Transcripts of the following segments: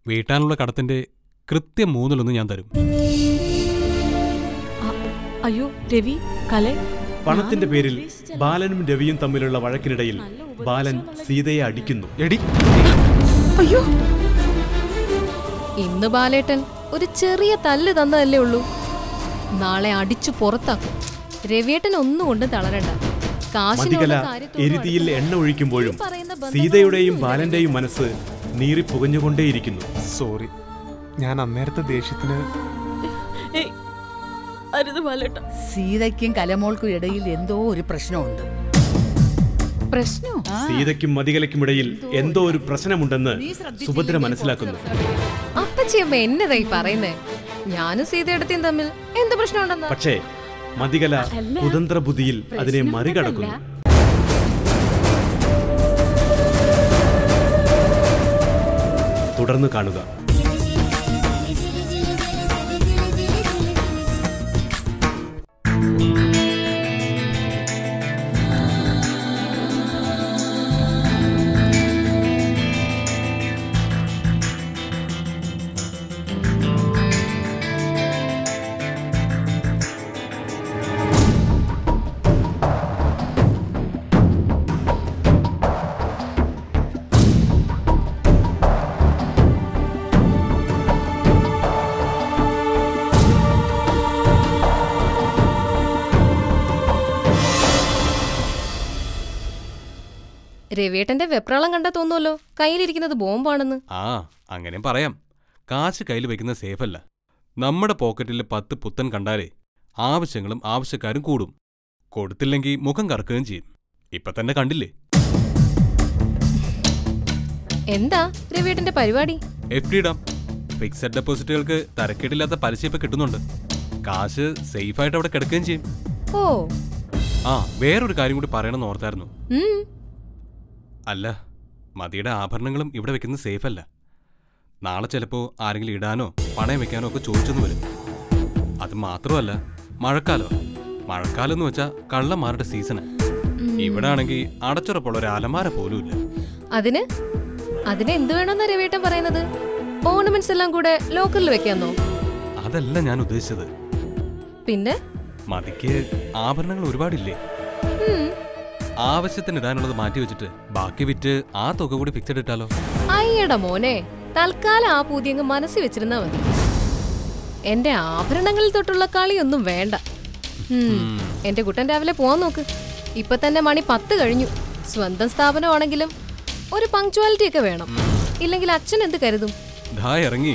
വീട്ടാനുള്ള കടത്തിന്റെ കൃത്യം മൂന്നിലൊന്ന് ഞാൻ തരും അയ്യോ രവി കലെ പണത്തിന്റെ പേരിൽ ബാലനും രവിയും തമ്മിലുള്ള വഴക്കിനിടയിൽ ബാലൻ സീതയെ അടിക്കുന്നു എടി അയ്യോ ഇന്ന് ബാലേട്ടൻ ഒരു ചെറിയ തല്ല് തന്നതല്ലേ ഉള്ളൂ നാളെ അടിച്ചു പുറത്താക്കും രവിയേട്ടൻ ഒന്നും കൊണ്ടും തളരണ്ട മതികല കാശിനുള്ള കാര്യത്തോടും എരുതിയിൽ എണ്ണ ഒഴിക്കുമ്പോഴും ഈ പറയുന്ന ബന്ധങ്ങളൊന്നും സീതയുടെയും ഇല്ല. ബാലന്റെയും മനസ്സ് നീറിപ്പുകഞ്ഞുകൊണ്ടേയിരിക്കുന്നു സോറി ഞാൻ അന്നേരത്തെ ദേഷ്യത്തിന് ഏയ് അരുത് ബാലേട്ട സീതയ്ക്കും കലമോൾക്കും ഇടയിൽ എന്തോ ഒരു പ്രശ്നമുണ്ട് പ്രശ്നോ സീതയ്ക്കും മതികലയ്ക്കുമിടയിൽ എന്തോ ഒരു പ്രശ്നമുണ്ടെന്ന് സുഭദ്ര മനസ്സിലാക്കുന്നു അപ്പച്ചിയമ്മ എന്നതായി പറയുന്നേ ഞാനും സീതയെടുത്തിയും തമ്മിൽ എന്ത് പ്രശ്നമുണ്ടെന്നാ പക്ഷേ മതികല കുതന്ത്ര ബുദ്ധിയിൽ അതിനെ മറികടക്കുന്നു തുടർന്ന് കാണുക രവിയേട്ടന്റെ വെപ്രാളം കണ്ടാ തോന്നുമല്ലോ കയ്യിലിരിക്കുന്നത് ബോംബാണെന്ന് ആ അങ്ങനെയും പറയാം കാശ് കയ്യിൽ വെക്കുന്ന സേഫല്ല നമ്മുടെ പോക്കറ്റിൽ പത്ത് പുത്തൻ കണ്ടാലേ ആവശ്യങ്ങളും ആവശ്യക്കാരും കൂടും കൊടുത്തില്ലെങ്കിൽ മുഖം കറക്കുകയും ചെയ്യും ഇപ്പൊ തന്നെ കണ്ടില്ലേ എന്താ രവിയേട്ടന്റെ പരിപാടി എഫ് ഡി ഇടാം ഫിക്സഡ് ഡെപ്പോസിറ്റുകൾക്ക് തരക്കേടില്ലാത്ത പലിശ ഇപ്പൊ കിട്ടുന്നുണ്ട് കാശ് സേഫായിട്ട് അവിടെ കിടക്കുകയും ചെയ്യും ഓ ആ വേറൊരു കാര്യം കൂടി പറയണമെന്ന് ഓർത്തായിരുന്നു ഉം അല്ല മതിയുടെ ആഭരണങ്ങളും ഇവിടെ വെക്കുന്നത് സേഫ് അല്ല നാളെ ചിലപ്പോ ആരെങ്കിലും ഇടാനോ പണയം വെക്കാനോ ഒക്കെ ചോദിച്ചെന്ന് വരും അത് മാത്രമല്ല മഴക്കാലോ മഴക്കാലം എന്ന് വെച്ചാൽ കള്ളന്മാരുടെ സീസണ് ഇവിടെ ആണെങ്കിൽ അടച്ചുറപ്പുള്ള ഒരു അലമാര പോലും ഇല്ല അതിന് അതിന് എന്ത് വേണമെന്നാ രവിയേട്ടൻ പറയുന്നത് ഓർണമെന്റ്സ് എല്ലാം കൂടെ ലോക്കറിൽ വെക്കാന്നോ അതല്ല ഞാൻ ഉദ്ദേശിച്ചത് പിന്നെ മതിക്ക് ആഭരണങ്ങൾ ഒരുപാടില്ലേ ഉം, ആവശ്യത്തിന് ഇടാനുള്ളത് മാറ്റി വെച്ചിട്ട് ബാക്കി വിറ്റ് ആ തുക കൂടി ഫിക്സഡ് ഇട്ടാലോ അയ്യടാ മോനെ തൽക്കാലം ആ പൂതി അങ്ങ് മനസ്സിൽ വെച്ചിരുന്നാ മതി എന്റെ ആഭരണങ്ങളിൽ തൊട്ടുള്ള കളിയൊന്നും വേണ്ട ഉം, എന്റെ കുട്ടൻ രാവിലെ പോവാൻ നോക്ക് ഇപ്പൊ തന്നെ മണി പത്ത് കഴിഞ്ഞു സ്വന്തം സ്ഥാപനമാണെങ്കിലും ഒരു പങ്ക്ച്വാലിറ്റി ഒക്കെ വേണം ഇല്ലെങ്കിൽ അച്ഛൻ എന്ത് കരുതും ധാ ഇറങ്ങി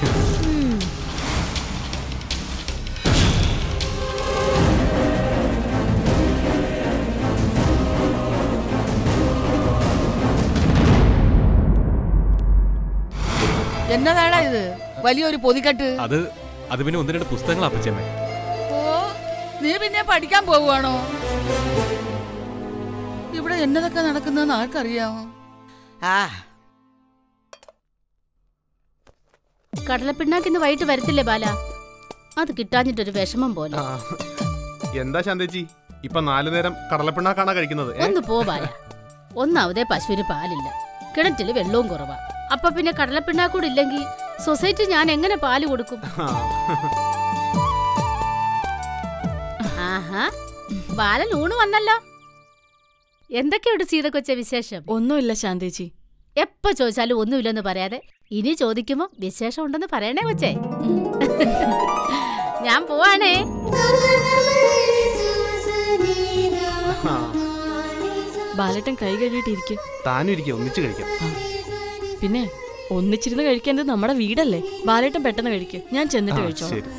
എന്നതാടാ ഇത് വലിയൊരു പൊതിക്കെട്ട് അത് അത് പിന്നെ ഒന്ന് രണ്ട് പുസ്തകങ്ങൾ അപ്പച്ചമ്മേ ഓ നീ പിന്നെ പഠിക്കാൻ പോവുകയാണോ ഇവിടെ എന്നതൊക്കെ നടക്കുന്നതെന്ന് ആർക്കറിയാമോ ആ കടലപ്പിണ്ണാക്കിന്ന് വൈകിട്ട് വരത്തില്ലേ ബാല അത് കിട്ടാഞ്ഞിട്ടൊരു വിഷമം പോലെ ആ, എന്താ ശാന്തേച്ചി ഇപ്പൊ നാലു നേരം കടലപ്പിണ്ണാക്കാണാ കഴിക്കുന്നത് ഏ? ഒന്ന് പോ ബാല ഒന്നാമതേ പശുവിന് പാലില്ല കിണറ്റില് വെള്ളവും കുറവാ അപ്പൊ പിന്നെ കടലപ്പിണ്ണാക്കൂടെ ഇല്ലെങ്കിൽ സൊസൈറ്റി ഞാൻ എങ്ങനെ പാല് കൊടുക്കും ആ, ആഹാ ബാലൻ ഊണ് വന്നല്ലോ എന്തൊക്കെയുണ്ട് സീത കൊച്ച വിശേഷം ഒന്നുമില്ല ശാന്തേച്ചി എപ്പോ ചോദിച്ചാലും ഒന്നുമില്ലെന്ന് പറയാതെ ഇനി ചോദിക്കുമ്പോ വിശേഷം ഉണ്ടെന്ന് പറയണേ കൊച്ചേ ഞാൻ പോവാണേ ആ, ബാലേട്ടൻ കൈ കഴുകിയിട്ടിരിക്കും താനും ഇരിക്കുക ഒന്നിച്ച് കഴിക്കാം പിന്നെ ഒന്നിച്ചിരുന്ന് കഴിക്കുന്നത് നമ്മുടെ വീടല്ലേ ബാലേട്ടൻ പെട്ടെന്ന് കഴിക്കും ഞാൻ ചെന്നിട്ട് ആ, കഴിച്ചോളാം ശരി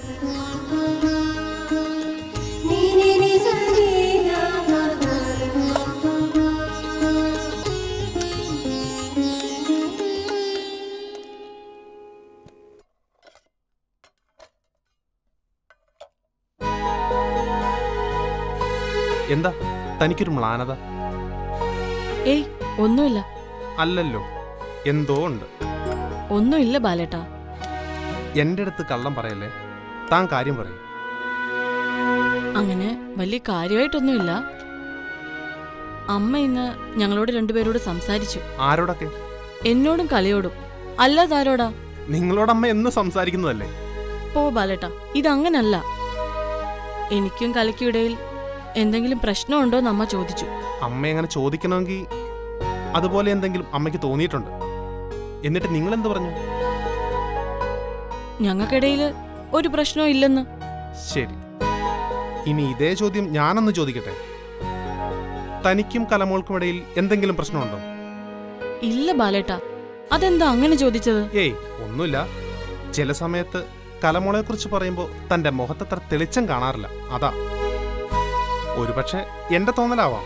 എന്താ തനിക്കൊരു മ്ലാനത ഏയ് ഒന്നുമില്ല അല്ലല്ലോ എന്തോ ഉണ്ട് ഒന്നുമില്ല ബാലേട്ടാ എന്റെ അടുത്ത് കള്ളം പറയല്ലേ താൻ കാര്യം പറയും അങ്ങനെ വലിയ കാര്യമായിട്ടൊന്നുമില്ല അമ്മ ഇന്ന് ഞങ്ങളോട് രണ്ടുപേരോട് സംസാരിച്ചു ആരോടൊക്കെ എന്നോടും കലയോടും അല്ലാതാരോടാ നിങ്ങളോട് അമ്മ എന്ന് സംസാരിക്കുന്നതല്ലേ പോ ബാലേട്ട ഇതങ്ങനല്ല എനിക്കും കലയ്ക്കും ഇടയിൽ എന്തെങ്കിലും പ്രശ്നമുണ്ടോ എന്ന് അമ്മ ചോദിച്ചു അമ്മ അങ്ങനെ ചോദിക്കണമെങ്കിൽ അതുപോലെ എന്തെങ്കിലും അമ്മയ്ക്ക് തോന്നിയിട്ടുണ്ട് എന്നിട്ട് നിങ്ങൾ എന്ത് പറഞ്ഞു ഞങ്ങൾക്കിടയിൽ ഒരു പ്രശ്നവും ഇല്ലെന്ന് ശരി ഇനി ഇതേ ചോദ്യം ഞാനൊന്ന് ചോദിക്കട്ടെ തനിക്കും കലമോൾക്കും ഇടയിൽ എന്തെങ്കിലും പ്രശ്നമുണ്ടോ ഇല്ല ബാലേട്ട അതെന്താ അങ്ങനെ ചോദിച്ചത് ഏയ് ഒന്നുമില്ല ചില സമയത്ത് കലമോളെ കുറിച്ച് പറയുമ്പോൾ തന്റെ മുഖത്തത്ര തെളിച്ചം കാണാറില്ല അതാ ഒരുപക്ഷെ എന്റെ തോന്നലാവാം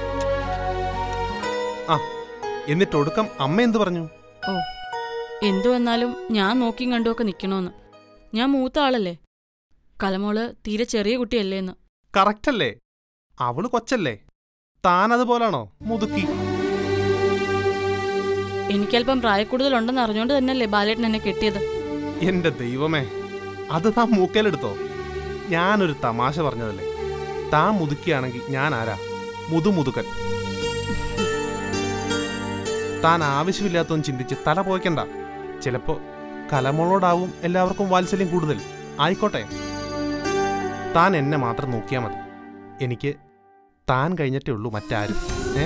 ആ എന്നിട്ട് ഒടുക്കം അമ്മ എന്ത് പറഞ്ഞു ഓ എന്തു വന്നാലും ഞാൻ നോക്കിയും കണ്ടുമൊക്കെ നിക്കണോന്ന് ഞാൻ മൂത്ത ആളല്ലേ കലമോള് തീരെ ചെറിയ കുട്ടിയല്ലേന്ന് കറക്റ്റ് അല്ലേ അവള് കൊച്ചല്ലേ താൻ അതുപോലാണോ മുതുക്കി എനിക്കല്പം പ്രായക്കൂടുതലുണ്ടെന്ന് അറിഞ്ഞോണ്ട് തന്നെയല്ലേ ബാലേട്ടൻ എന്നെ കെട്ടിയത് എന്റെ ദൈവമേ അത് താൻ മൂക്കേലെടുത്തോ ഞാനൊരു തമാശ പറഞ്ഞതല്ലേ താൻ മുതുക്കിയാണെങ്കിൽ ഞാൻ ആരാ മുതുമുതുക്കൻ താൻ ആവശ്യമില്ലാത്തൊന്നും ചിന്തിച്ച് തല പോയ്ക്കണ്ട ചിലപ്പോ കലമോളോടാവും എല്ലാവർക്കും വാത്സല്യം കൂടുതൽ ആയിക്കോട്ടെ താൻ എന്നെ മാത്രം നോക്കിയാൽ മതി എനിക്ക് താൻ കഴിഞ്ഞിട്ടേ ഉള്ളൂ മറ്റാരും ഏ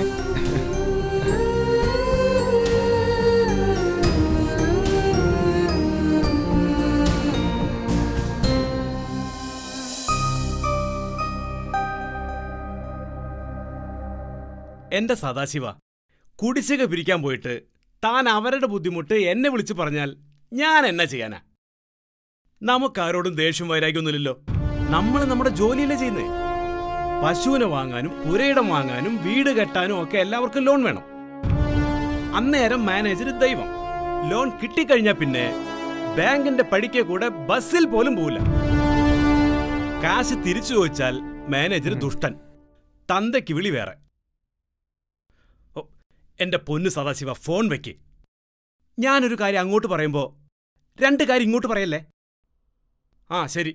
എന്റെ സദാശിവ കുടിശ്ശിക പിരിക്കാൻ പോയിട്ട് താൻ അവരുടെ ബുദ്ധിമുട്ട് എന്നെ വിളിച്ചു പറഞ്ഞാൽ ഞാൻ എന്നാ ചെയ്യാനാ നമുക്കാരോടും ദേഷ്യം വൈരാഗ്യമൊന്നുമില്ലല്ലോ നമ്മൾ നമ്മുടെ ജോലിയല്ലേ ചെയ്യുന്നേ പശുവിനെ വാങ്ങാനും പുരയിടം വാങ്ങാനും വീട് കെട്ടാനും ഒക്കെ എല്ലാവർക്കും ലോൺ വേണം അന്നേരം മാനേജർ ദൈവം ലോൺ കിട്ടിക്കഴിഞ്ഞാ പിന്നെ ബാങ്കിന്റെ പടിക്കെ കൂടെ ബസ്സിൽ പോലും പോവില്ല കാശ് തിരിച്ചു ചോദിച്ചാൽ മാനേജർ ദുഷ്ടൻ തന്തയ്ക്ക് വിളി വേറെ ഓ, എന്റെ പൊന്നു സദാശിവ ഫോൺ വെക്ക് ഞാനൊരു കാര്യം അങ്ങോട്ട് പറയുമ്പോ രണ്ട് കാര്യം ഇങ്ങോട്ട് പറയല്ലേ ആ ശരി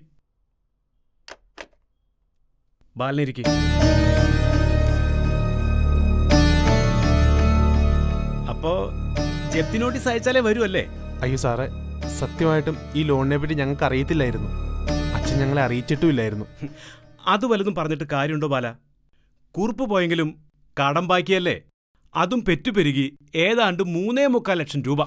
ബാലനിരിക്കെ അപ്പോ ജപ്തി നോട്ടീസ് അയച്ചാലേ വരുമല്ലേ അയ്യോ സാറേ സത്യമായിട്ടും ഈ ലോണിനെ പറ്റി ഞങ്ങൾക്ക് അറിയത്തില്ലായിരുന്നു അച്ഛൻ ഞങ്ങളെ അറിയിച്ചിട്ടുമില്ലായിരുന്നു അത് വലുതും പറഞ്ഞിട്ട് കാര്യമുണ്ടോ ബാല കുറുപ്പ് പോയെങ്കിലും കടം ബാക്കിയല്ലേ അതും പെറ്റുപെരുകി ഏതാണ്ട് മൂന്നേ മുക്കാൽ ലക്ഷം രൂപ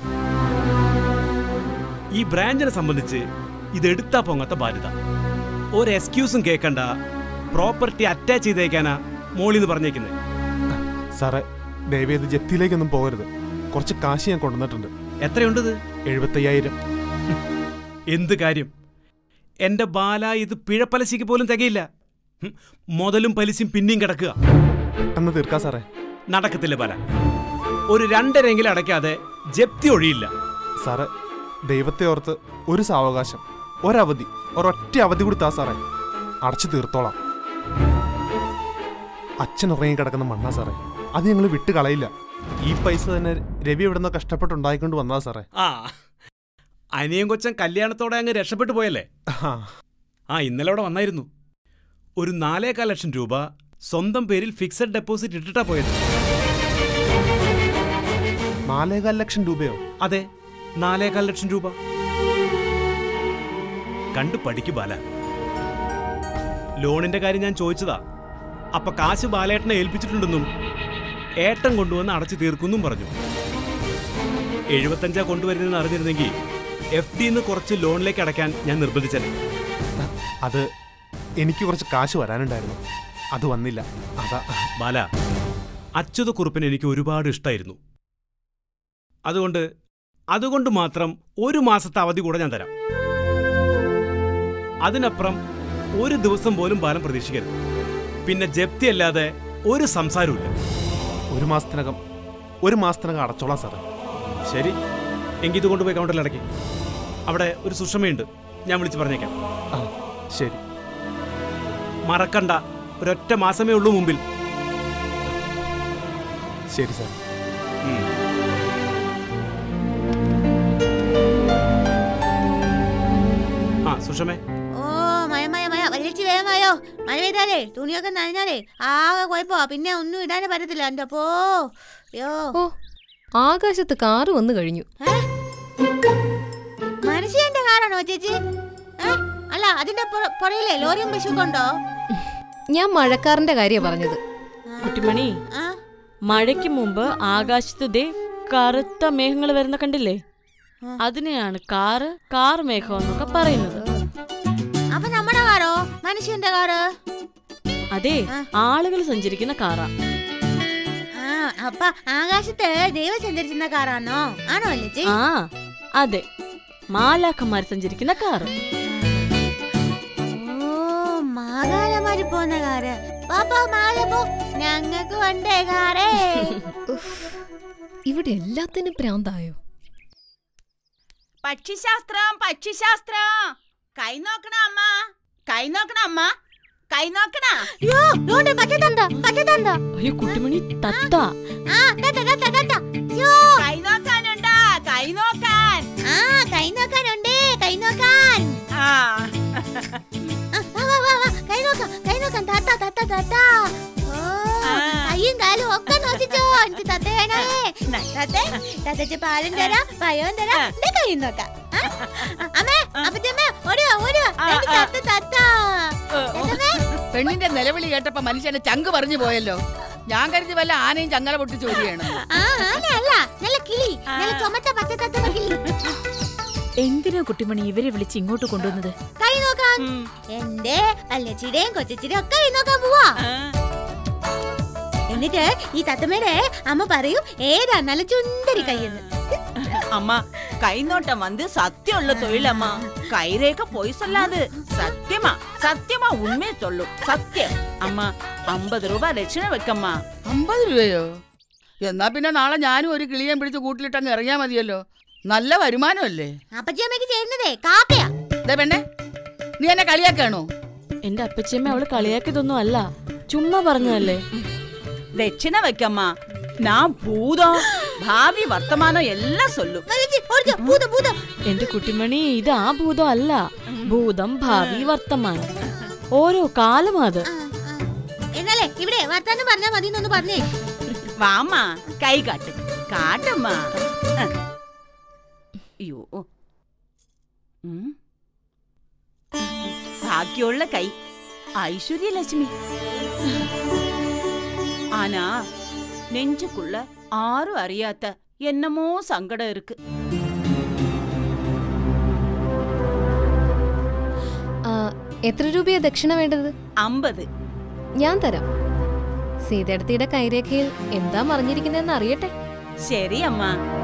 ഈ ബ്രാഞ്ചിനെ സംബന്ധിച്ച് ഇതെടുത്താ പൊങ്ങാത്ത ബാധ്യത ഒരു എക്സ്ക്യൂസും കേൾക്കണ്ട പ്രോപ്പർട്ടി അറ്റാച്ച് ചെയ്തേക്കാനാ മോളിന്ന് പറഞ്ഞേക്കുന്നത് സാറേ ദയവേത് ജപ്തിയിലേക്കൊന്നും പോകരുത് കുറച്ച് കാശ് ഞാൻ കൊണ്ടുവന്നിട്ടുണ്ട് എത്രയുണ്ടത് എഴുപത്തയ്യായിരം എന്ത് കാര്യം എന്റെ ബാല ഇത് പിഴപ്പലിശയ്ക്ക് പോലും തികയില്ല ഹും, മുതലും പലിശയും പിന്നെയും കിടക്കുക പെട്ടെന്ന് തീർക്കാം സാറേ നടക്കത്തില്ല ബാല ഒരു രണ്ടരെങ്കിലും അടയ്ക്കാതെ ജപ്തി ഒഴിയില്ല സാറേ ദൈവത്തെ ഓർത്ത് ഒരു സാവകാശം ഒരവധി ഒരൊറ്റ അവധി കൊടുത്താ സാറേ അടച്ചു തീർത്തോളാം അച്ഛൻ ഉറങ്ങി കിടക്കുന്ന മണ്ണാ സാറേ അത് ഞങ്ങൾ വിട്ട് കളയില്ല ഈ പൈസ തന്നെ രവി എവിടുന്നോ കഷ്ടപ്പെട്ടുണ്ടായിക്കൊണ്ട് വന്നതാ സാറേ ആ അനിയൻ കൊച്ചൻ കല്യാണത്തോടെ അങ്ങ് രക്ഷപ്പെട്ടു പോയല്ലേ ആ, ആ ഇന്നലെ അവിടെ വന്നായിരുന്നു ഒരു നാലേകാൽ ലക്ഷം രൂപ സ്വന്തം പേരിൽ ഫിക്സഡ് ഡെപ്പോസിറ്റ് ഇട്ടിട്ടാ പോയത് നാലേകാൽ ലക്ഷം രൂപയോ അതെ നാലേകാൽ ലക്ഷം രൂപ കണ്ടു പഠിക്കു ബാല ലോണിന്റെ കാര്യം ഞാൻ ചോദിച്ചതാ അപ്പൊ കാശ് ബാലേട്ടനെ ഏൽപ്പിച്ചിട്ടുണ്ടെന്നും ഏട്ടൻ കൊണ്ടുവന്ന് അടച്ചു തീർക്കുന്നും പറഞ്ഞു എഴുപത്തഞ്ചാ കൊണ്ടുവരുന്നതെന്ന് അറിഞ്ഞിരുന്നെങ്കിൽ എഫ് ഡിന്ന് കുറച്ച് ലോണിലേക്ക് അടയ്ക്കാൻ ഞാൻ നിർബന്ധിച്ചത് അത് എനിക്ക് കുറച്ച് കാശ് വരാനുണ്ടായിരുന്നു അത് വന്നില്ല അതാ ബാല അച്യുത കുറുപ്പിന് എനിക്ക് ഒരുപാട് ഇഷ്ടമായിരുന്നു അതുകൊണ്ട് അതുകൊണ്ട് മാത്രം ഒരു മാസത്തെ അവധി കൂടെ ഞാൻ തരാം അതിനപ്പുറം ഒരു ദിവസം പോലും ബാലം പ്രതീക്ഷിക്കരുത് പിന്നെ ജപ്തി അല്ലാതെ ഒരു സംസാരവുമില്ല ഒരു മാസത്തിനകം ഒരു മാസത്തിനകം അടച്ചോളാം സാറേ ശരി എങ്കിൽ ഇത് കൊണ്ടുപോയി കൗണ്ടറിൽ അടയ്ക്കും അവിടെ ഒരു സുഷമയുണ്ട് ഞാൻ വിളിച്ച് പറഞ്ഞേക്കാം ആ ശരി മറക്കണ്ട ഒരൊറ്റ മാസമേ ഉള്ളൂ മുമ്പിൽ ശരി സാർ ഉം. ആ സുഷമേ ഓ മയ മയ മയ വലിച്ചു വേഗമായോ മഴ പെയ്താലേ തുണിയൊക്കെ നനഞ്ഞാലേ ആകെ കുഴപ്പമാ പിന്നെ ഒന്നും ഇടാനേ പറ്റത്തില്ല എന്റെ പോ യോ ഓ ആകാശത്ത് കാറ് വന്നു കഴിഞ്ഞു ചേച്ചി ഏ? അല്ല അതിന്റെ പുറ- പുറകിലെ ലോറിയും ബസ്സൊക്കെ ഉണ്ടോ ഞാൻ മഴക്കാറിന്റെ കാര്യമാണ് പറഞ്ഞത് കുട്ടിമണി ആ മഴയ്ക്ക് മുമ്പ് ആകാശത്ത് ദേ കറുത്ത മേഘങ്ങൾ വരുന്ന കണ്ടില്ലേ അതിനെയാണ് കാറ് കാർ മേഘം എന്നൊക്കെ പറയുന്നത് അപ്പൊ നമ്മുടെ കാറോ മനുഷ്യന്റെ കാറ് അതെ ആളുകൾ സഞ്ചരിക്കുന്ന കാറാ ആ അപ്പൊ ആകാശത്ത് ദൈവം സഞ്ചരിച്ചിരുന്ന കാറാണോ ആണോ അല്ലേ ആ അതെ മാലാഖന്മാർ സഞ്ചരിക്കുന്ന കാറ് ഓ മാകാലമാരി പോന്ന കാറ് പാപ്പ മാല പോ ഞങ്ങക്ക് വണ്ടേ കാറേ ഇവിടെ എല്ലാത്തിനും പ്രാന്തായോ പക്ഷിശാസ്ത്രം പക്ഷിശാസ്ത്രം കൈ നോക്കണ അമ്മ കൈ നോക്കണ അമ്മ കൈ നോക്കണ യോ ലോണ്ട് പറ്റതണ്ട പറ്റതണ്ട അയ്യോ കുട്ടിമണി തത്ത ആ തത്ത തത്ത തത്ത യോ കൈ നോക്കാനുണ്ടാ കൈ നോക്കാൻ ആ കൈ നോക്കാനുണ്ട് കൈ നോക്കാൻ ആ ആ, വാ വാ വാ വാ കൈ നോക്കാം കൈ നോക്കാം തത്ത തത്ത തത്ത ഓ കയ്യും കാലും ഒക്കെ നോക്കിച്ചോ എനിക്ക് തത്ത വേണേ തത്തേ തത്തച്ച് പാലും തരാം പഴവും തരാം എന്റെ കൈ നോക്കാം ആ? അമ്മേ അപ്പച്ചമ്മേ ഓടിയോ ഓടിയോ എനിക്ക് തത്ത തത്ത തത്തമ്മേ പെണ്ണിന്റെ നിലവിളി കേട്ടപ്പോ മനുഷ്യന്റെ ചങ്ക് പറഞ്ഞു പോയല്ലോ ഞാൻ കരുതി വല്ല ആനയും ചങ്ങല പൊട്ടി ചോദിയാണ് ആ ആനയല്ല നല്ല കിളി നല്ല ചുമത്ത പച്ച തത്ത കിളി എന്തിനാ കുട്ടിമണി ഇവരെ വിളിച്ച് ഇങ്ങോട്ട് കൊണ്ടുവന്നത് കൈ നോക്കാൻ എന്റെ അല്ലച്ചിയുടെയും കൊച്ചച്ചിയുടെയും ഒക്കെ കൈ നോക്കാൻ പോവാ എന്നിട്ട് ഈ തത്തമ്മയുടെ അമ്മ പറയും ഏതാ നല്ല ചുണ്ടരി കൈയെന്ന് அம்மா கை நோட்டம் வந்து சத்தியம் உள்ள தொழில் அம்மா கைரேக பொய் சொல்லாது சத்தியமா சத்தியமா உண்மையை சொல்லும் சத்தியம் அம்மா ஐம்பது ரூபாய் லட்சணை வைக்கம்மா അമ്പത് രൂപയോ എന്നാ പിന്നെ നാളെ ഞാനും ഒരു കിളിയെ പിടിച്ച് കൂട്ടിലിട്ടങ്ങ് ഇറങ്ങിയാ മതിയല്ലോ നല്ല വരുമാനമല്ലേ അപ്പച്ചിയമ്മയ്ക്ക് ചേരുന്നതേ കാക്കയാ ദേ പെണ്ണെ നീ എന്നെ കളിയാക്കാണോ എന്റെ അപ്പച്ചമ്മ അവള് കളിയാക്കിയതൊന്നും അല്ല ചുമ്മാ പറഞ്ഞതല്ലേ ദക്ഷിണ വെക്കമ്മ நான் பூதம் ഭാവി വർത്തമാനം എല്ലാം சொல்லும் ഭൂതം ഭൂതം എന്റെ കുട്ടിമണി ഇത് ആ ഭൂതം അല്ല ഭൂതം ഭാവി വർത്തമാനം ഓരോ കാലം അത് എന്നാലേ ഇവിടെ വർത്താനം പറഞ്ഞാ മതി എന്നൊന്ന് പറഞ്ഞേ വാമ്മ കൈ കാട്ട് കാട്ടമ്മ അയ്യോ ഉം. ഭാഗ്യമുള്ള കൈ ஐஸ்வர்யலட்சுமி ஆனா நெஞ்சுக்குள்ள ஆரும் அறியாத என்னமோ சங்கடம் இருக்கு ആ, എത്ര രൂപയാ ദക്ഷിണ വേണ്ടത് അമ്പത് ഞാൻ തരാം സീതേടത്തിയുടെ കൈരേഖയിൽ എന്താ മറിഞ്ഞിരിക്കുന്നതെന്ന് അറിയട്ടെ ശരി അമ്മ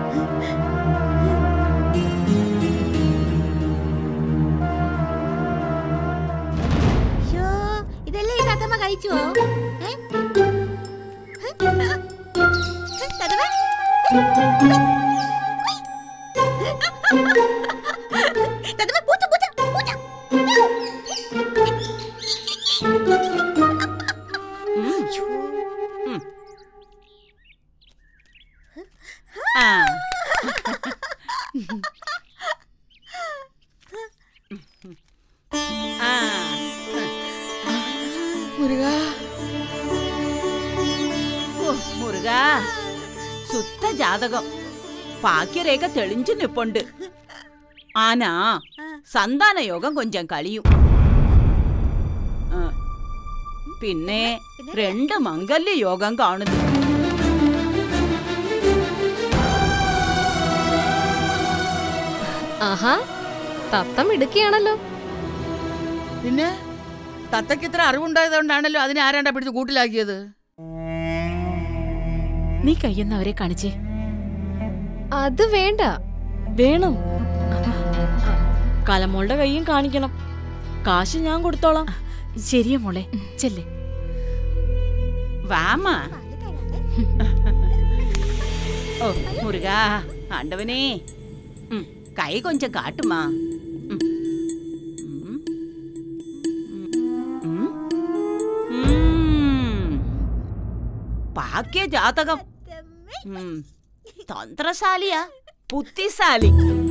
ഷോ ഇതെല്ലാം ഈ തത്തമ്മ കഴിച്ചുവോ ഏ? തത്തമ്മ? തത്തമ്മ, പൂച്ച, പൂച്ച, പൂച്ച. ഉം. ആ ആ മുരുകാ ഓ, മുരുകാ சுத்த ஜாதகம் பாக்கியரேக தெளிஞ்சு நிப்பொண்டு ஆனா சந்தான யோகம் கொஞ்சம் கழியும் ആ, പിന്നെ രണ്ട് മംഗല്യ യോഗം കാണുന്നു ആഹാ തത്തം ഇടുക്കിയാണല്ലോ പിന്നെ തത്തയ്ക്ക് ഇത്ര അറിവുണ്ടായതുകൊണ്ടാണല്ലോ അതിനെ ആരാണ്ടാ പിടിച്ച് കൂട്ടിലാക്കിയത് നീ കയ്യെന്നവരെ കാണിച്ചേ അത് വേണ്ട വേണം കലമോളുടെ കൈയും കാണിക്കണം കാശ് ഞാൻ കൊടുത്തോളാം ശരിയാ മോളെ ചെല്ലേ വാമാ ഓ മുരുകാ ആണ്ടവനേ ഉം, കൈ കൊഞ്ചം കാട്ടുമാ ഉം. ഉം. ഉം. ഉം. ഭാഗ്യ ജാതകം ഉം. തന്ത്രശാലിയാ ബുദ്ധിശാലി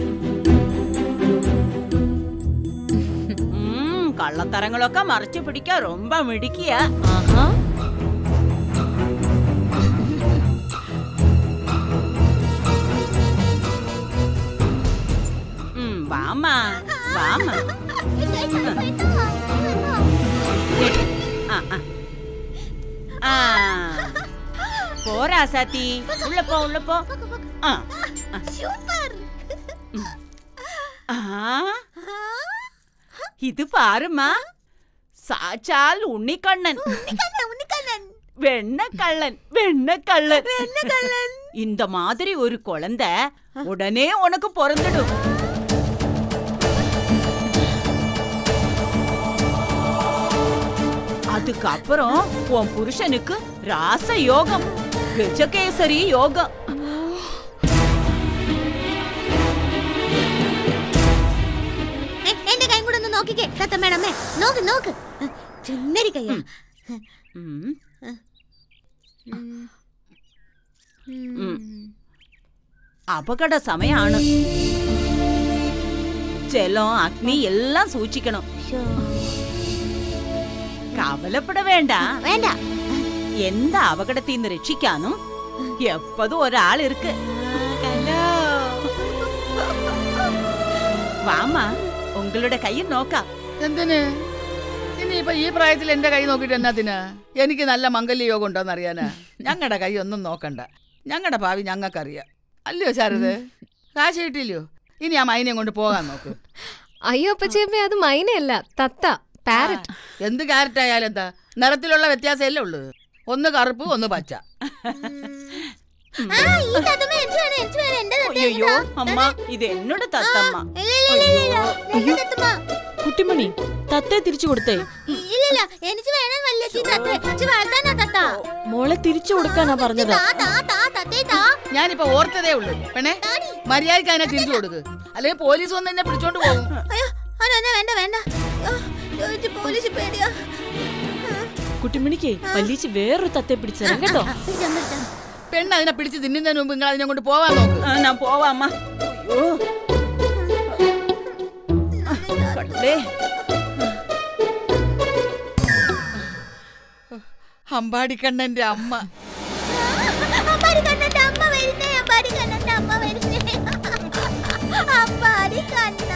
ഉം, കള്ളത്തരങ്ങളൊക്കെ മറച്ചു പിടിക്കാൻ ரொம்ப മിടിക്കിയ ആഹാ ഉം, വാമ്മാ ആ, വാമ്മ ആ ആ ആ പോരാ സാത്തി ഉള്ള പോ ഉള്ള പോ ആ ആ. ആ ഇത് പാരുമാ സാച്ചാൽ ഉണ്ണിക്കണ്ണൻ வெண்ணக்கள்ளன் வெண்ணக்கள்ளன் வெண்ணக்கள்ளன் இந்த மாதிரி ஒரு குழந்தை உடனே உனக்கு பிறந்துடும் அதுக்கப்புறம் உன் புருஷனுக்கு ராச யோகம் கஜகேசரி யோகம் ഏ, എന്റെ കൈ കൂടെ ഒന്ന് നോക്കിക്കേ തത്തമ്മേടമ്മേ നോക്ക് നോക്ക് ചുന്നരി കയ്യാ ഉം. ഉം. അപകട സമയാണ് ജലം അഗ്നി എല്ലാം സൂക്ഷിക്കണം കവലപ്പെട വേണ്ട വേണ്ട എന്താ അപകടത്തിൽ നിന്ന് രക്ഷിക്കാനും എപ്പതും ഒരാൾ ഇருக்கு വാമ ഉങ്ങളുടെ കയ്യിൽ നോക്കാം എന്തിന് ഇനിയിപ്പൊ ഈ പ്രായത്തിൽ എന്റെ കൈ നോക്കിയിട്ട് എന്നാത്തിനാ എനിക്ക് നല്ല മംഗല്യ യോഗം ഉണ്ടോന്ന് അറിയാനാ ഞങ്ങളുടെ കൈ ഒന്നും നോക്കണ്ട ഞങ്ങളുടെ ഭാവി ഞങ്ങൾക്കറിയാം അല്ലയോ ശാരദ് കാശ് കിട്ടിയില്ലയോ ഇനി ആ മൈനയും കൊണ്ട് പോകാൻ നോക്ക് അയ്യോ അപ്പച്ചേമ്മേ അത് മൈനയല്ല തത്ത പാരറ്റ് എന്ത് ക്യാരറ്റ് ആയാലും എന്താ നിറത്തിലുള്ള വ്യത്യാസമല്ലേ ഉള്ളൂ ഒന്ന് കറുപ്പ് ഒന്ന് പച്ച ആ ഈ തത്തമ്മ എനിക്ക് വേണം എനിക്ക് വേണം എന്റെ തത്ത അയ്യോ അമ്മ ഇത് എന്നോട് തത്തമ്മ ഇല്ല ഇല്ല ഇല്ല ഇല്ല എന്റെ തത്തമ്മ കുട്ടിമണി തത്തയെ തിരിച്ചു കൊടുത്തേ ഇല്ല ഇല്ല എനിക്ക് വേണം വല്ലച്ചി തത്ത ഇച്ചി വളർത്താനാ തത്ത മോളെ തിരിച്ചു കൊടുക്കാനാ പറഞ്ഞത് താ താ താ തത്തേ താ ഞാനിപ്പോ ഓർത്തതേ ഉള്ളൂ പെണ്ണേ മര്യാദയ്ക്ക് അതിനെ തിരിച്ചു കൊടുക്ക് അല്ലെങ്കിൽ പോലീസ് വന്ന് എന്നെ പിടിച്ചോണ്ട് പോകും അയ്യോ അതൊന്നും വേണ്ട വേണ്ട അയ്യോ, അയ്യോ, എനിക്ക് പോലീസ് പേടിയാ കുട്ടിമണിക്ക് വല്യച്ചി വേറൊരു തത്തയെ പിടിച്ചേരാം കേട്ടോ പിടിച്ചാ, പിടിച്ചാ. പെണ്ണ് അതിനെ പിടിച്ച് തിന്നുന്നതിന് മുമ്പ് നിങ്ങൾ അതിനെ കൊണ്ട് പോവാൻ നോക്ക് ആ, ഞാൻ പോവാ അമ്മ അയ്യോ കണ്ടേ അമ്പാടിക്കണ്ണന്റെ അമ്മ അമ്പാടി കണ്ണന്റെ അമ്മ വരുന്നേ അമ്പാടി കണ്ണന്റെ അമ്മ വരുന്നേ അമ്പാടി കണ്ണ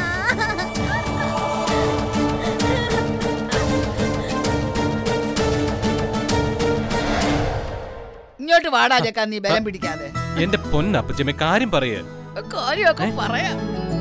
ഇങ്ങോട്ട് വാടാ ചെക്കാൻ നീ ബലം പിടിക്കാതെ എന്റെ പൊന്നപ്പച്ചമ്മ കാര്യം പറയേ കാര്യമൊക്കെ പറയാം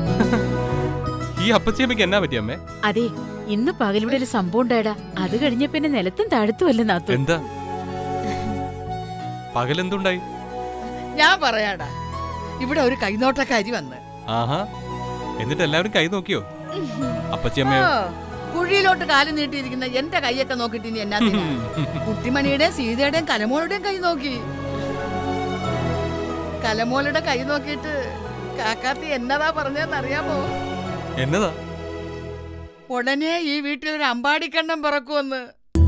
ഈ അപ്പച്ചമ്മയ്ക്ക് എന്നാ പറ്റി അമ്മേ അതെ ഇന്ന് പകലിവിടെ ഒരു സംഭവം ഉണ്ടായടാ അത് കഴിഞ്ഞ പിന്നെ നിലത്തും താഴത്തുമല്ല നാത്തു എന്താ പകലെന്തുണ്ടായി ഞാൻ പറയാടാ ഇവിടെ ഒരു കൈനോട്ടക്കാരി വന്ന് ആഹാ എന്നിട്ട് എല്ലാവരും കൈ നോക്കിയോ അപ്പച്ചമ്മയോ ഓ, കുഴിയിലോട്ട് കാല് നീട്ടിയിരിക്കുന്ന എന്റെ കൈയൊക്കെ നോക്കിട്ട് ഇനി എന്നാ കുട്ടിമണിയുടെയും സീതയുടെയും കലമോളുടെയും കൈ നോക്കി കലമോളുടെ കൈ നോക്കിയിട്ട് കാക്കാത്തി എന്നതാ പറഞ്ഞതെന്ന് അറിയാമോ എന്നതാ ഉടനെ ഈ വീട്ടിലൊരു അമ്പാടിക്കണ്ണം പിറക്കുമെന്ന്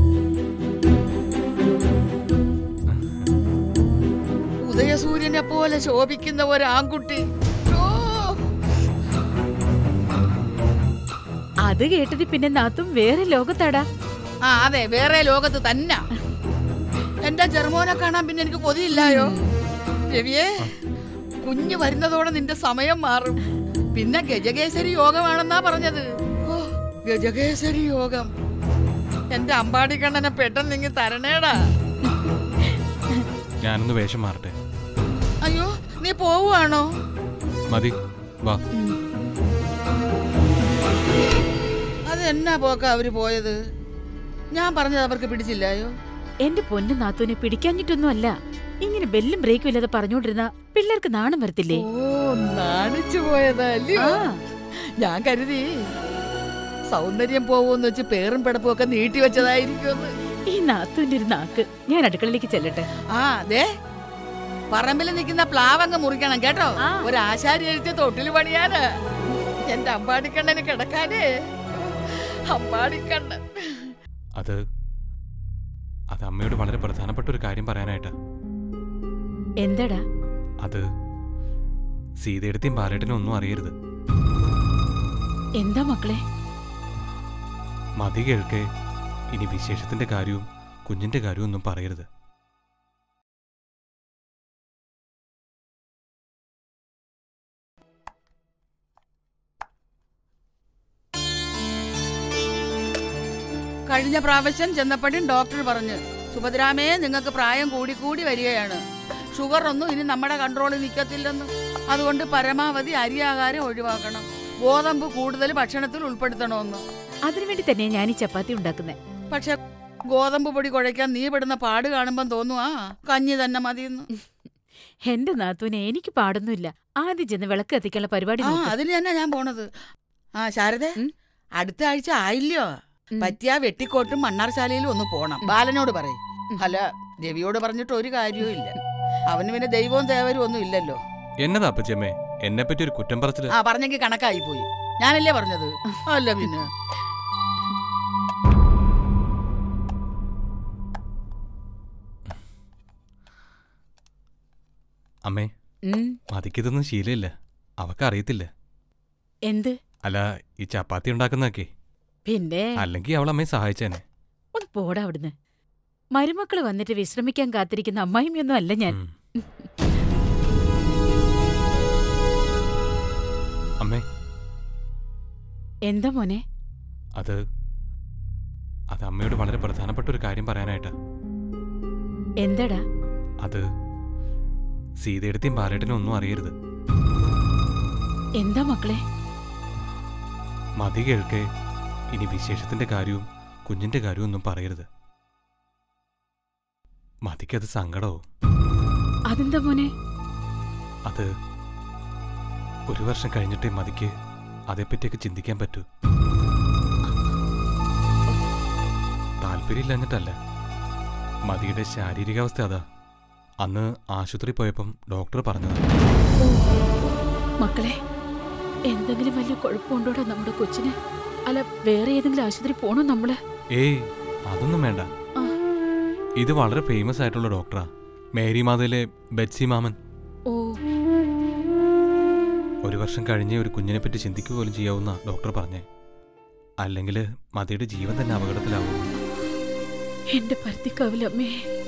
ഉദയസൂര്യനെ പോലെ ശോഭിക്കുന്ന ഒരു ആൺകുട്ടി ഓ, അത് കേട്ടത് പിന്നെ നാത്തും വേറെ ലോകത്താടാ ആ അതെ വേറെ ലോകത്ത് തന്നെ എന്റെ ജർമോനെ കാണാൻ പിന്നെ എനിക്ക് കൊതിയില്ലായോ രവിയെ കുഞ്ഞ് വരുന്നതോടെ നിന്റെ സമയം മാറും പിന്നെ ഗജകേസരി യോഗമാണെന്നാ പറഞ്ഞത് ഓ ഗജകേസരി യോഗം എന്റെ അമ്പാടിക്കണ്ണനെ പെട്ടെന്ന് ഇങ്ങ് തരണേടാ ഞാനൊന്ന് വേഷം മാറട്ടെ അയ്യോ നീ പോവുകയാണോ മതി വാ അത് എന്നാ പോക്ക അവര് പോയത് ഞാൻ പറഞ്ഞത് അവർക്ക് പിടിച്ചില്ലായോ എന്റെ പൊന്നു നാത്തൂനെ പിടിക്കാഞ്ഞിട്ടൊന്നും അല്ല ഇങ്ങനെ ബെല്ലും ബ്രേക്കും ഇല്ലാതെ പറഞ്ഞോണ്ടിരുന്ന പിള്ളേർക്ക് നാണം വരത്തില്ലേ ഓ നാണിച്ചു പോയതല്ലയോ ആ. ഞാൻ കരുതി സൗന്ദര്യം പോവൂന്ന് വെച്ച് പേറും പിടപ്പും ഒക്കെ നീട്ടി വെച്ചതായിരിക്കുമെന്ന് ഈ നാത്തൂന്റെ ഒരു നാക്ക് ഞാൻ അടുക്കളയിലേക്ക് ചെല്ലട്ടെ ആ ദേ പറമ്പിൽ നിൽക്കുന്ന പ്ലാവങ്ങ് മുറിക്കണം കേട്ടോ ആ. ഒരു ആശാരി എഴുത്ത് തൊട്ടിൽ പണിയാന് എന്റെ അമ്പാടിക്കണ്ണന് കിടക്കാനേ അമ്പാടിക്കണ്ണൻ അത് അത് അമ്മയോട് വളരെ പ്രധാനപ്പെട്ട ഒരു കാര്യം പറയാനായിട്ടാ എന്താടാ അത് സീതയെടുത്തേയും ബാലേട്ടനും ഒന്നും അറിയരുത് എന്താ മക്കളെ മതി കേൾക്കെ ഇനി വിശേഷത്തിന്റെ കാര്യവും കുഞ്ഞിന്റെ കാര്യവും ഒന്നും പറയരുത് കഴിഞ്ഞ പ്രാവശ്യം ചെന്നപ്പോഴും ഡോക്ടർ പറഞ്ഞു സുഭദ്രാമേ നിങ്ങൾക്ക് പ്രായം കൂടി കൂടി വരികയാണ് ഷുഗർ ഒന്നും ഇനി നമ്മുടെ കൺട്രോളിൽ നിൽക്കത്തില്ലെന്ന് അതുകൊണ്ട് പരമാവധി അരിയാഹാരം ഒഴിവാക്കണം ഗോതമ്പ് കൂടുതൽ ഭക്ഷണത്തിൽ ഉൾപ്പെടുത്തണമെന്ന് അതിനുവേണ്ടി തന്നെ ഞാൻ ഈ ചപ്പാത്തി ഉണ്ടാക്കുന്നത് പക്ഷെ ഗോതമ്പ് പൊടി കുഴയ്ക്കാൻ നീ പെടുന്ന പാട് കാണുമ്പം തോന്നുവാ കഞ്ഞി തന്നെ മതിയെന്ന് എന്റെ നാത്തൂനെ എനിക്ക് പാടൊന്നുമില്ല ആദ്യം ചെന്ന് വിളക്ക് കത്തിക്കാനുള്ള പരിപാടി ആ നോക്ക്. അതിന് തന്നെ ഞാൻ പോണത് ആ ശാരദ ഉം. അടുത്ത ആഴ്ച ആയില്ലയോ ഉം. പറ്റിയ വെട്ടിക്കോട്ടും മണ്ണാർശാലയിലും ഒന്ന് പോണം ബാലനോട് പറയും അല്ല രവിയോട് പറഞ്ഞിട്ട് ഒരു കാര്യവും ഇല്ല അവന് പിന്നെ ദൈവവും ദേവരും ഒന്നും ഇല്ലല്ലോ എന്നതാ അപ്പച്ചമ്മേ എന്നെ പറ്റി ഒരു കുറ്റം പറച്ചില് ആ പറഞ്ഞെങ്കിൽ കണക്കായി പോയി ഞാനല്ലേ പറഞ്ഞത് അല്ല പിന്നെ അമ്മേ ഉം. മതിക്കിതൊന്നും ശീലമില്ല അവക്ക് അറിയത്തില്ല എന്ത് അല്ല ഈ ചപ്പാത്തി ഉണ്ടാക്കുന്നതൊക്കെ പിന്നെ അല്ലെങ്കിൽ അവൾ അമ്മയെ സഹായിച്ചേനെ ഒന്ന് പോടാ അവിടുന്ന് മരുമക്കള് വന്നിട്ട് വിശ്രമിക്കാൻ കാത്തിരിക്കുന്ന അമ്മായിമ്മയൊന്നും അല്ല ഞാൻ ഉം. അമ്മേ എന്താ മോനെ അത് അത് അമ്മയോട് വളരെ പ്രധാനപ്പെട്ട ഒരു കാര്യം പറയാനായിട്ടാ എന്താടാ അത് സീതയെടുത്തേയും ബാലേട്ടനും ഒന്നും അറിയരുത് എന്താ മക്കളെ മതി കേൾക്കെ ഇനി വിശേഷത്തിന്റെ കാര്യവും കുഞ്ഞിന്റെ കാര്യവും ഒന്നും പറയരുത് മതിക്കത് സങ്കടവും അതെന്താ മോനെ അത് ഒരു വർഷം കഴിഞ്ഞിട്ടേ മതിക്ക് അതേപ്പറ്റിയൊക്കെ ചിന്തിക്കാൻ പറ്റൂ താല്പര്യമില്ലാഞ്ഞിട്ടല്ല മതിയുടെ ശാരീരികാവസ്ഥ അതാ അന്ന് ആശുപത്രി പോയപ്പം ഡോക്ടർ പറഞ്ഞത് മക്കളെ എന്തെങ്കിലും വലിയ കുഴപ്പമുണ്ടോടാ നമ്മുടെ കൊച്ചിന് അല്ല വേറെ ഏതെങ്കിലും ആശുപത്രി പോണോ നമ്മള് ഏയ് അതൊന്നും വേണ്ട ആ. ഇത് വളരെ ഫേമസ് ആയിട്ടുള്ള ഡോക്ടറാ മേരി മാതയിലെ ബെറ്റ്സി മാമൻ ഓ ഒരു വർഷം കഴിഞ്ഞേ ഒരു കുഞ്ഞിനെ പറ്റി ചിന്തിക്കുക പോലും ചെയ്യാവുന്ന ഡോക്ടർ പറഞ്ഞേ അല്ലെങ്കിൽ മതിയുടെ ജീവൻ തന്നെ അപകടത്തിലാവും എന്റെ പരുത്തിക്കാവിലമ്മേ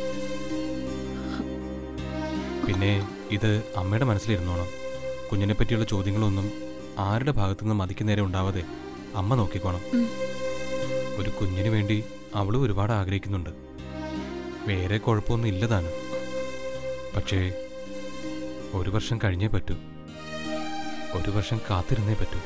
പിന്നെ ഇത് അമ്മയുടെ മനസ്സിലിരുന്നോണം കുഞ്ഞിനെ പറ്റിയുള്ള ചോദ്യങ്ങളൊന്നും ആരുടെ ഭാഗത്തുനിന്ന് മതിക്ക് നേരെ ഉണ്ടാവാതെ അമ്മ നോക്കിക്കോണം ഉം. ഒരു കുഞ്ഞിന് വേണ്ടി അവളും ഒരുപാട് ആഗ്രഹിക്കുന്നുണ്ട് വേറെ കുഴപ്പമൊന്നും ഇല്ലതാണ് പക്ഷേ ഒരു വർഷം കഴിഞ്ഞേ പറ്റൂ ഒരു വർഷം കാത്തിരുന്നേ പറ്റൂ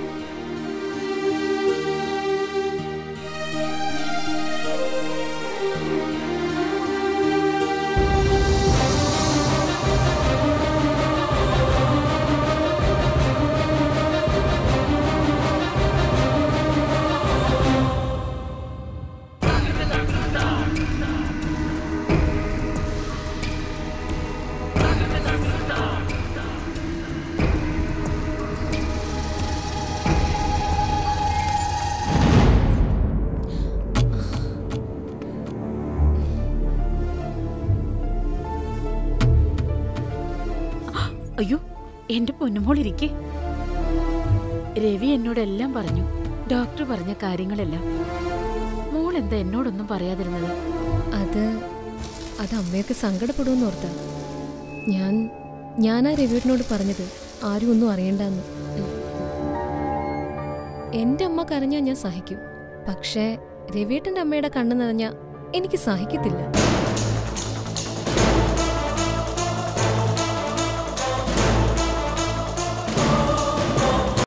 അയ്യോ എന്റെ പൊന്നുമോളിരിക്കെ രവി എന്നോടെല്ലാം പറഞ്ഞു ഡോക്ടർ പറഞ്ഞ കാര്യങ്ങളെല്ലാം മോൾ എന്താ എന്നോടൊന്നും പറയാതിരുന്നത് അത് അത് അമ്മയൊക്കെ സങ്കടപ്പെടുമെന്ന് ഓർത്താ ഞാൻ ഞാനാ രവിയേട്ടനോട് പറഞ്ഞത് ആരും ഒന്നും അറിയണ്ടെന്ന് എന്റെ അമ്മ കരഞ്ഞാൽ ഞാൻ സഹിക്കും പക്ഷേ രവിയേട്ടന്റെ അമ്മയുടെ കണ്ണ് നിറഞ്ഞ എനിക്ക് സഹിക്കത്തില്ല